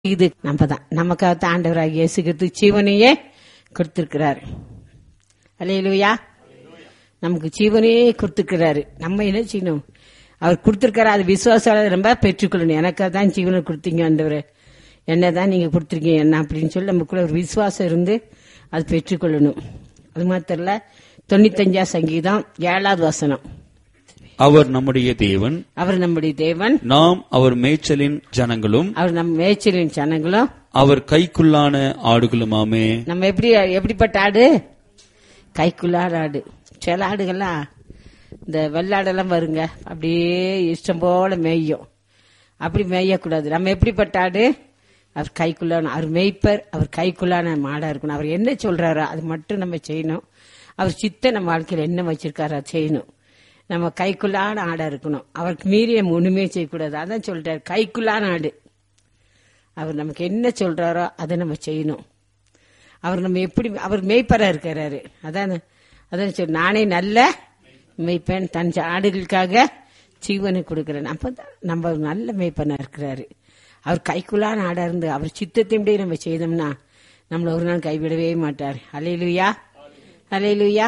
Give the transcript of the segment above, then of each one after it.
இது நம்ம தான் நமக்காக தான் ஆண்டவராக இயேசுகிறது ஜீவனையே கொடுத்திருக்கிறாரு அலையிலுயா நமக்கு ஜீவனையே கொடுத்திருக்கிறாரு நம்ம என்ன செய்யணும் அவர் கொடுத்திருக்காரு அது விசுவாசால நம்ம பெற்றுக்கொள்ளணும் எனக்காக தான் ஜீவனை கொடுத்தீங்க ஆண்டவரே என்னதான் நீங்க கொடுத்துருக்கீங்க என்ன அப்படின்னு சொல்லி நமக்குள்ள ஒரு விசுவாசம் இருந்து அது பெற்றுக்கொள்ளணும் அது மாத்திரம் இல்ல தொண்ணூத்தஞ்சா சங்கீதம் ஏழாவது வசனம் அவர் நம்முடைய தேவன் அவர் நம்முடைய தேவன் நாம் அவர் மேய்ச்சலின் ஜனங்களும் அவர் நம் மேய்ச்சலின் சனங்களும் அவர் கைக்குள்ளான ஆடுகளுமாமே நம்ம எப்படி எப்படிப்பட்ட ஆடு கைக்குள்ளாட ஆடு சில ஆடுகள்லாம் இந்த வெள்ளாடெல்லாம் வருங்க அப்படியே இஷ்டம் போல மேயும் அப்படி மேயக்கூடாது நம்ம எப்படிப்பட்ட ஆடு அவர் கைக்குள்ளான அவர் மேய்ப்பர் அவர் கைக்குள்ளான மாடா இருக்கணும் அவர் என்ன சொல்றாரோ அது மட்டும் நம்ம செய்யணும் அவர் சித்த நம்ம வாழ்க்கையில் என்ன வச்சிருக்காரோ அதை செய்யணும் நம்ம கைக்குள்ளான ஆடா இருக்கணும் அவருக்கு மீறி நம்ம ஒண்ணுமே செய்யக்கூடாது அதான் சொல்லிட்டாரு கைக்குள்ளான ஆடு அவர் நமக்கு என்ன சொல்றாரோ அதை நம்ம செய்யணும் அவர் நம்ம எப்படி அவர் மேய்ப்பரா இருக்கிறாரு அதான் அதான் சொல்லி நானே நல்ல மேய்ப்பேன் தன் ஆடுகளுக்காக ஜீவனை கொடுக்கிறேன் அப்ப தான் நம்ம ஒரு நல்ல மேய்ப்பனா இருக்கிறாரு அவர் கைக்குள்ளான ஆடா இருந்து அவர் சித்தத்தின்படி நம்ம செய்தோம்னா நம்மள ஒரு நாள் கைவிடவே மாட்டார் அலையிலுயா அலையிலுயா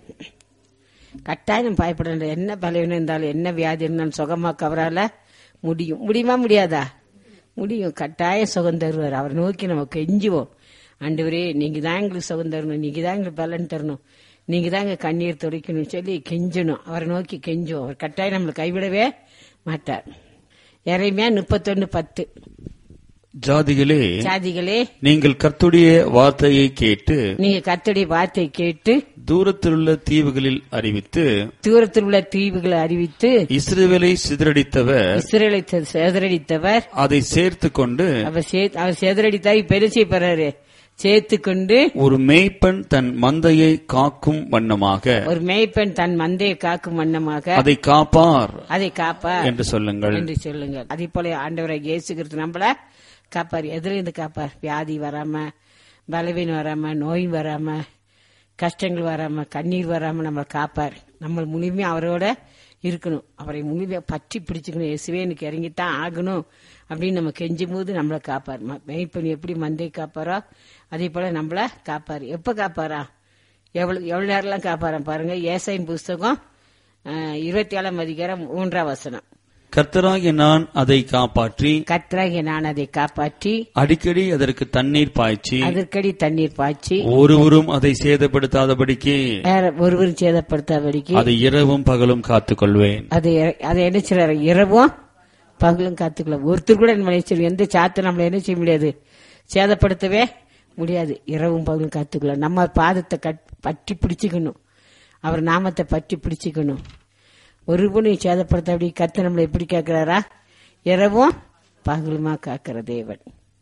கட்டாயம் பயப்பட வேண்டாம். என்ன பலவீனம் இருந்தாலும் என்ன வியாதி இருந்தாலும் சுகமாக்க அவரால முடியும் முடியுமா முடியாதா முடியும் கட்டாயம் சுகம் தருவார் அவரை நோக்கி நம்ம கெஞ்சுவோம் ஆண்டவரே நீங்க தான் எங்களுக்கு சுகம் தரணும் நீங்க தான் எங்களுக்கு பலன் தரணும் நீங்க தான் எங்க கண்ணீர் துடைக்கணும்னு சொல்லி கெஞ்சணும் அவரை நோக்கி கெஞ்சுவோம் அவர் கட்டாயம் நம்மளை கைவிடவே மாட்டார் இறைமையா முப்பத்தொன்னு பத்து ஜாதிகளே சாதிகளே நீங்கள் கர்த்துடைய வார்த்தையை கேட்டு நீங்க கர்த்தருடைய வார்த்தை கேட்டு தூரத்திலுள்ள தீவுகளில் அறிவித்து தூரத்தில் உள்ள தீவுகளை அறிவித்து இஸ்ரவேலை சிதறடித்தவர் இஸ்ரேலை சேதரடித்தவர் அதை சேர்த்து கொண்டு அவர் சே- அவர் சேதரடித்தார் இப்ப என்ன செய்ய போறாரு சேர்த்து கொண்டு ஒரு மேய்ப்பன் தன் மந்தையை காக்கும் வண்ணமாக ஒரு மேய்ப்பெண் தன் மந்தையை காக்கும் வண்ணமாக அதை காப்பார் அதை காப்பா என்று சொல்லுங்கள் என்று சொல்லுங்கள் அதே போல ஆண்டவரை இயேசுகிறது நம்மள காப்பார் எதுல இருந்து காப்பார் வியாதி வராம பலவீனம் வராம நோய் வராம கஷ்டங்கள் வராம கண்ணீர் வராம நம்மளை காப்பார் நம்ம முழுமையா அவரோட இருக்கணும் அவரை முழுமையா பற்றி பிடிச்சுக்கணும் இயேசுவே எனக்கு இறங்கித்தான் ஆகணும் அப்படின்னு நம்ம கெஞ்சும் போது நம்மளை காப்பார் ம- மேய்ப்பன் எப்படி மந்தை காப்பாரோ அதே போல நம்மள காப்பார் எப்ப காப்பாரா எவ்வளவு எவ்வளவு நேரம்லாம் காப்பாராம் பாருங்க ஏசாயின் புஸ்தகம் அஹ், இருபத்தி ஏழாம் அதிகாரம் மூன்றாம் வசனம் கர்த்தராகிய நான் அதை காப்பாற்றி கத்ராகிய நான் அதை காப்பாற்றி அடிக்கடி அதற்கு தண்ணீர் பாய்ச்சி அதற்கடி தண்ணீர் பாய்ச்சி ஒருவரும் அதை சேதப்படுத்தாதபடிக்கு வேற ஒருவரும் சேதப்படுத்தாதபடிக்கு அதை இரவும் பகலும் காத்துக்கொள்வேன் அது அதை என்ன செய்யறாரு இரவும் பகலும் காத்துக்கலாம் ஒருத்தர் கூட நம்ம என்ன செய்யும் எந்த சாத்து நம்மள என்ன செய்ய முடியாது சேதப்படுத்தவே முடியாது இரவும் பகலும் காத்துக்கலாம் நம்ம பாதத்தை கட்- பற்றி பிடிச்சுக்கணும் அவர் நாமத்தை பற்றி பிடிச்சுக்கணும் ஒருவனையும் சேதப்படுத்த அப்படி கத்து நம்மளை எப்படி கேட்கிறாரா இரவும் பகலுமா காக்கிற தேவன்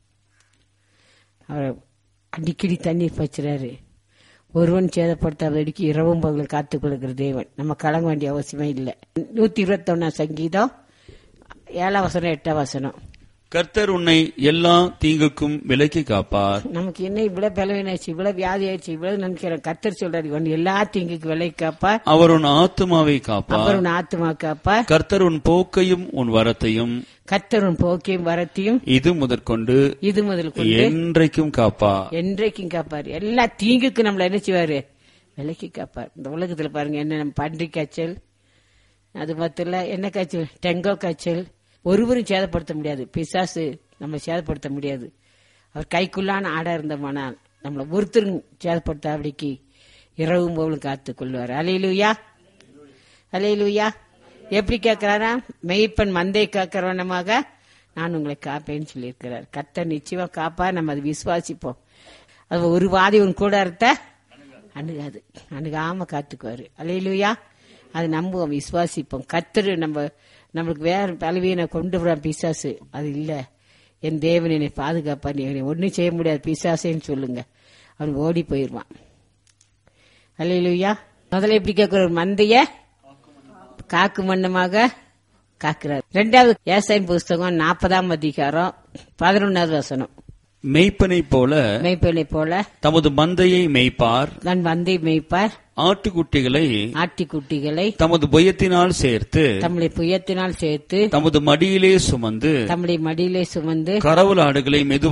அவர் அடிக்கடி தண்ணீர் பச்சுறாரு ஒருவன் சேதப்படுத்தாதடிக்கு இரவும் பகலும் காத்துக் கொள்கிற தேவன் நம்ம கலங்க வேண்டிய அவசியமே இல்லை நூத்தி இருபத்தி சங்கீதம் ஏழாம் வசனம் எட்டாம் வசனம் கர்த்தர் உன்னை எல்லா தீங்குக்கும் விலக்கி காப்பார் நமக்கு என்ன இவ்வளவு பலவீனாச்சு இவ்வளவு வியாதி ஆயிடுச்சு இவ்வளவு நினைக்கிறேன் கத்தர் சொல்றாரு இவன் எல்லா தீங்குக்கு விலை காப்பார் அவர் உன் ஆத்துமாவை காப்பார் அப்புறம் ஆத்துமா காப்பார் கர்த்தர் உன் போக்கையும் உன் வரத்தையும் கத்தரும் போக்கையும் வரத்தையும் இது முதற்கொண்டு இது முதல் கொண்டு என்றைக்கும் காப்பா என்றைக்கும் காப்பார் எல்லா தீங்குக்கு நம்மள என்ன செய்வாரு விலைக்கு காப்பார் இந்த உலகத்துல பாருங்க என்ன நம்ம பன்றி காய்ச்சல் அது மட்டும் இல்ல என்ன காய்ச்சல் டெங்கோ காய்ச்சல் ஒருவரும் சேதப்படுத்த முடியாது பிசாசு நம்ம சேதப்படுத்த முடியாது அவர் கைக்குள்ளான ஆடா இருந்தோமானால் நம்மள ஒருத்தரும் சேதப்படுத்தாபடிக்கு இரவும் போலும் காத்துக் கொள்வார் அலையிலுயா அலையிலுயா எப்படி கேட்கிறாரா மெய்ப்பன் மந்தை காக்கிறவனமாக நான் உங்களை காப்பேன்னு சொல்லியிருக்கிறார் கர்த்தர் நிச்சயமா காப்பா நம்ம அதை விசுவாசிப்போம் அது ஒரு வாதி உன் கூட இருத்த அணுகாது அணுகாம காத்துக்குவாரு அலையிலுயா அது நம்புவோம் விசுவாசிப்போம் கர்த்தர் நம்ம நம்மளுக்கு வேற பலவீனம் கொண்டு வர பிசாசு அது இல்ல என் தேவன் என்னை பாதுகாப்பா நீ ஒன்னும் செய்ய முடியாது பிசாசேன்னு சொல்லுங்க அவன் ஓடி போயிருவான் அல்லையா முதல்ல எப்படி கேட்கிற ஒரு மந்தைய காக்கு மன்னமாக காக்கிறார் ரெண்டாவது ஏசாயின் புஸ்தகம் நாற்பதாம் அதிகாரம் பதினொன்னாவது வசனம் மெய்ப்பனைப் போல மெய்ப்பெண்ணை போல தமது மந்தையை மேய்ப்பார் நான் மந்தை மேய்ப்பார் ஆட்டுக்குட்டிகளை ஆட்டிக்குட்டிகளை தமது புயத்தினால் சேர்த்து தம்முடைய புயத்தினால் சேர்த்து தமது மடியிலே சுமந்து தம்முடைய மடியிலே சுமந்து கரவல் ஆடுகளை மெதுவாக